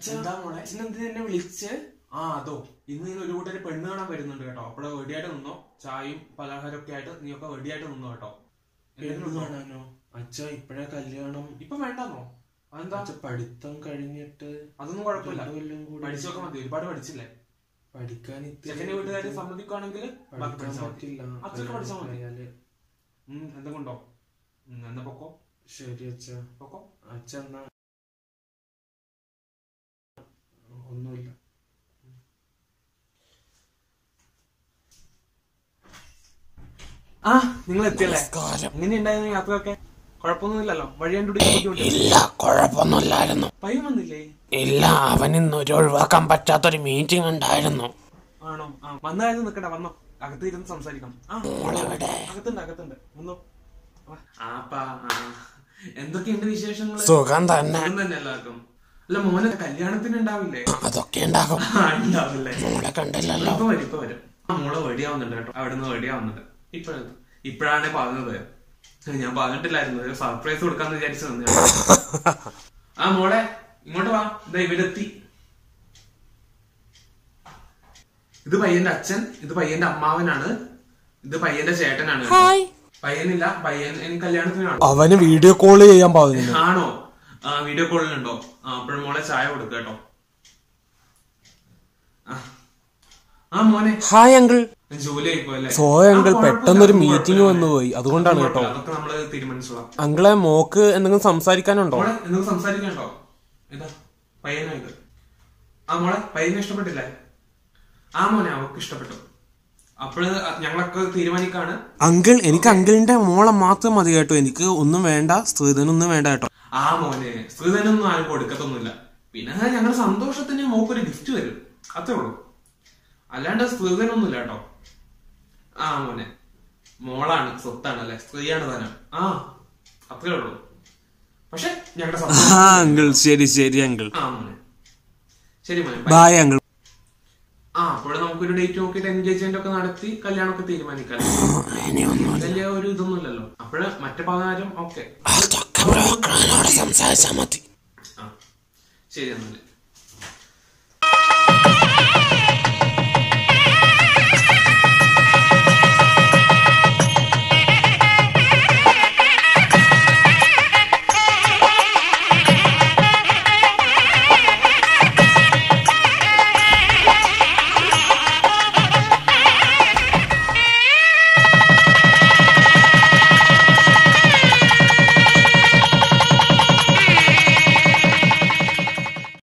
എന്താ മോളെ അച്ഛൻ എന്തിനാ എന്നെ വിളിച്ച് ആ അതോ ഇന്ന് നീ ഒരു കൂട്ടര് പെണ്ണ് കാണാൻ വരുന്നുണ്ട് കേട്ടോ അപ്പോഴെ വെടിയായിട്ട് നിന്നോ ചായയും പലഹാരം ഒക്കെ ആയിട്ട് നീ ഒക്കെ വെടിയായിട്ട് നിന്നോ കേട്ടോ എന്തെങ്കിലും ഉണ്ടോ? കാണാനോ അച്ഛ ഇപ്പഴേ കല്യാണം ഇപ്പൊ വേണ്ടെന്നോ അതെന്താ അച്ഛ പഠിത്തം കഴിഞ്ഞിട്ട് അതൊന്നും കുഴപ്പമില്ല രണ്ടു കൊല്ലം കൂടി പഠിച്ചൊക്കെ മതി ഒരുപാട് പഠിച്ചില്ലേ പഠിക്കാൻ ഇത്തിരി ചെക്കന്റെ വീട്ടുകാര് സമ്മതിക്കുവാണെങ്കിൽ ബാക്കി പഠിക്കാൻ പഠിച്ചാൽ മതി പറ്റില്ല അച്ഛനൊക്കെ പഠിച്ചാൽ മതി കല്യാണം ഉം, എന്തെങ്കിലും ഉണ്ടോ ഉം, എന്നാ പൊക്കോ ശരി അച്ഛ പൊക്കോ അച്ഛ എന്നാ ഒന്നുമില്ല ആ നിങ്ങൾ എത്തിയല്ലേ എങ്ങനെയുണ്ടായിരുന്നു യാത്രയൊക്കെ കുഴപ്പമൊന്നുമില്ലല്ലോ വഴി കണ്ടുപിടിക്കാൻ ബുദ്ധിമുട്ടില്ല ഇല്ല കുഴപ്പമൊന്നുമില്ലായിരുന്നു പയ്യൻ വന്നില്ലേ ഇല്ല അവനിന്ന് ഒരു ഒഴിവാക്കാൻ പറ്റാത്തൊരു മീറ്റിംഗ് ഉണ്ടായിരുന്നു ആണോ ആ വന്ന കാര്യം നിക്കട്ടെ വന്നോ അകത്ത് ഇരുന്ന് സംസാരിക്കാം ആ മോളെവിടെ അകത്തുണ്ട് അകത്തുണ്ട് വന്നോ വാ. ആപ്പാ ആ. എന്തൊക്കെയുണ്ട് വിശേഷങ്ങൾ സുഖം തന്നെ തന്നെ എല്ലാവർക്കും അല്ല മോനെ കല്യാണത്തിന് ഉണ്ടാവില്ലേ അതൊക്കെ ഉണ്ടാകും ആ, ഉണ്ടാവില്ലേ മോളെ കണ്ടില്ലല്ലോ ഇപ്പൊ വരും ഇപ്പൊ വരും ആ മോളെ വെടിയാവുന്നുണ്ട് കേട്ടോ അവിടുന്ന് വെടിയാവുന്നുണ്ട് ഇപ്പോഴത് ഇപ്പോഴാണ് പറഞ്ഞത് ഞാൻ പറഞ്ഞിട്ടില്ലായിരുന്നു ഒരു സർപ്രൈസ് കൊടുക്കാന്ന് വിചാരിച്ചു തന്നെ ആ മോളെ ഇങ്ങോട്ട് വാ ഇതാ ഇവരെത്തി ഇത് പയ്യന്റെ അച്ഛൻ ഇത് പയ്യന്റെ അമ്മാവനാണ് ഇത് പയ്യന്റെ ചേട്ടനാണ് കേട്ടോ. പയ്യനില്ല പയ്യൻ എനിക്ക് കല്യാണത്തിന് കാണും അവന് വീഡിയോ കോൾ ചെയ്യാൻ പറഞ്ഞു ആണോ ആ വീഡിയോ കോളിലുണ്ടോ ആ അപ്പോഴും മോളെ ചായ കൊടുക്ക കേട്ടോ ആ. ആ മോനെ ഹായ് അങ്കിൾ ജോലി ആയിപ്പോയല്ലേ സോയ അങ്കിൾ ആ, പെട്ടെന്നൊരു കുഴപ്പമില്ല, മീറ്റിംഗ് കുഴപ്പമില്ല. വന്നു പോയി അതുകൊണ്ടാണ് കേട്ടോ അതൊക്കെ നമ്മള് തീരുമാനിച്ചോളാം അങ്കിളെ മോക്ക് എന്തെങ്കിലും സംസാരിക്കാനുണ്ടോ മോളെ എന്തെങ്കിലും സംസാരിക്കണ്ടോ ഇതാ പയ്യനാ ഇത് ആ മോളെ പയ്യനെ ഇഷ്ടപ്പെട്ടില്ലേ ആ മോനെ അവർക്ക് ഇഷ്ടപ്പെട്ടു അപ്പോഴ് ഞങ്ങളൊക്കെ തീരുമാനിക്കാണ് അങ്കിൾ എനിക്ക് അങ്കിളിന്റെ മോളെ മാത്രം മതി കേട്ടോ എനിക്ക് ഒന്നും വേണ്ട സ്ത്രീധനൊന്നും വേണ്ട കേട്ടോ ആ മോനെ സ്ത്രീധനൊന്നും ആരും കൊടുക്കത്തൊന്നുമില്ല പിന്നെ ഞങ്ങളുടെ സന്തോഷത്തിന് മോക്കൊരു ഗിഫ്റ്റ് വരും അത്രേ ഉള്ളൂ അല്ലാണ്ട് സ്ത്രീധനൊന്നുമില്ല കേട്ടോ ആ മോനെ മോളാണ് സ്വത്താണ് അല്ലെ സ്ത്രീയാണ് താനും ആ അത്രേ ഉള്ളൂ പക്ഷെ ഞങ്ങളുടെ സന്തോഷം ആ അങ്കിൾ ശരി ശരി അങ്കിൾ ആ മോനെ ശരി മോനെ bye. ബായ് അങ്കിൾ ആ അപ്പോഴും നമുക്കൊരു ഡേറ്റ് നോക്കിയിട്ട് എൻഗേജ്മെന്റ് ഒക്കെ നടത്തി കല്യാണമൊക്കെ തീരുമാനിക്കാം വലിയ ഒരു ഇതൊന്നുമില്ലല്ലോ അപ്പോഴ് മറ്റേ പതിനാരും ഓക്കെ അതൊക്കെ ബ്രോക്കറിനോട് സംസാരിച്ചാൽ മതി ആ ശരി എന്നാല്